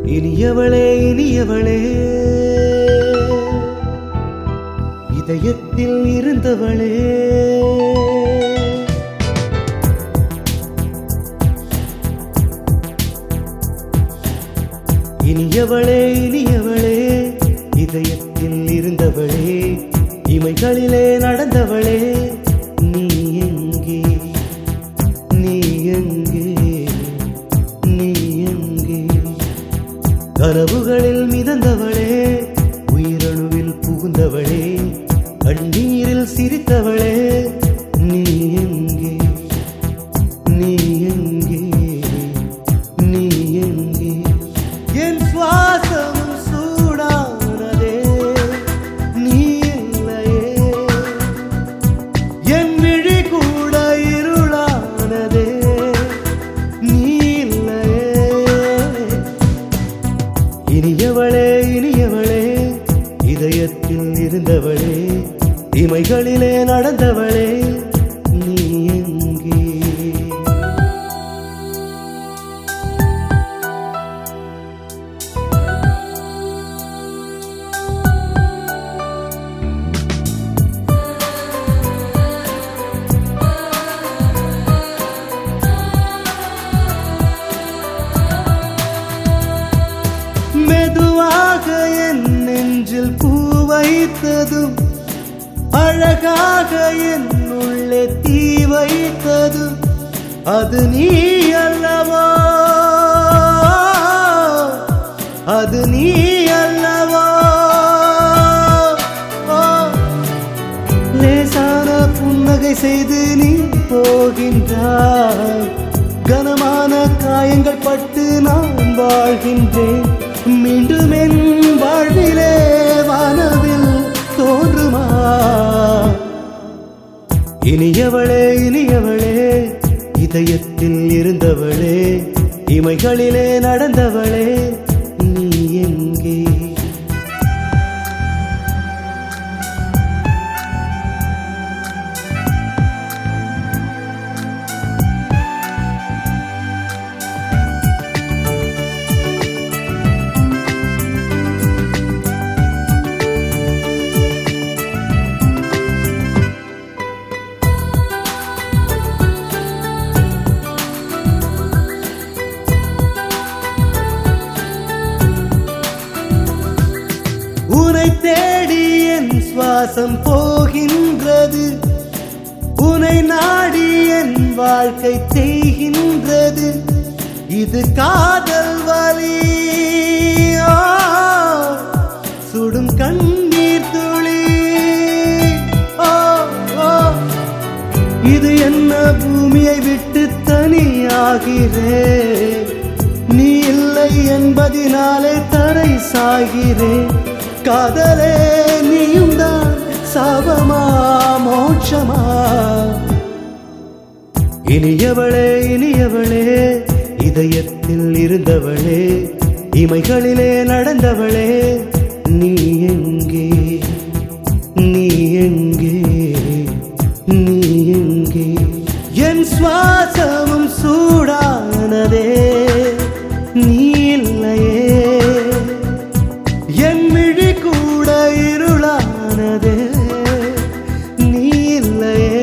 இனியவளே இனியவளே இதயத்தில் இருந்தவளே இனியவளே இனியவளே இதயத்தில் இருந்தவளே இமைகளிலே நடந்தவளே நீ எங்கே நீ எங்கே நீ எங்கே கனவுகளில் மிதந்தவளே உயிரணுவில் புகுந்தவளே கண்ணீரில் சிரித்தவளே நீ எங்கே நீ எங்கே நீ எங்கே என் சுவாசம் சூடானதே நீ இல்லையே என் விழி கூட இருளானதே நீ இல்லையே இனியவளே இனியவளே இதயத்தில் இருந்தவளே இமைகளிலே நடந்தவளே நீ எங்கே மெதுவாக என் நெஞ்சில் பூ வைத்ததும் அழகாக என் உள்ளே தீ வைத்ததும் அது நீ அல்லவா அது நீ அல்லவா ஓ. லேசான புன்னகை செய்து நீ போகின்றாய் கனமான காயங்கள் பட்டு நான் வாழ்கின்றேன் மீண்டும் என் வாழ்விலே வானவில் தோன்றுமா இனியவளே இனியவளே இதயத்தில் இருந்தவளே இமைகளிலே நடந்தவளே நீ எங்கே உனை தேடி என் சுவாசம் போகின்றது உனை நாடி என் வாழ்க்கை தேய்கின்றது இது காதல் வலி ஆ, சுடும் கண்ணீர் துளி ஆ, ஆ. இது என்ன பூமியை விட்டு தனியாகிறேன் நீ இல்லை என்பதினாலே தரை சாகிறேன் காதலே நீயும் தான் சாபமா மோட்சமா இனியவளே இனியவளே இதயத்தில் இருந்தவளே இமைகளிலே நடந்தவளே நீ எங்கே நீ எங்கே நீ எங்கே என் சுவாசமும் சூடானதே நீ இல்லையே என் விழி கூட இருளானதே நீ இல்லையே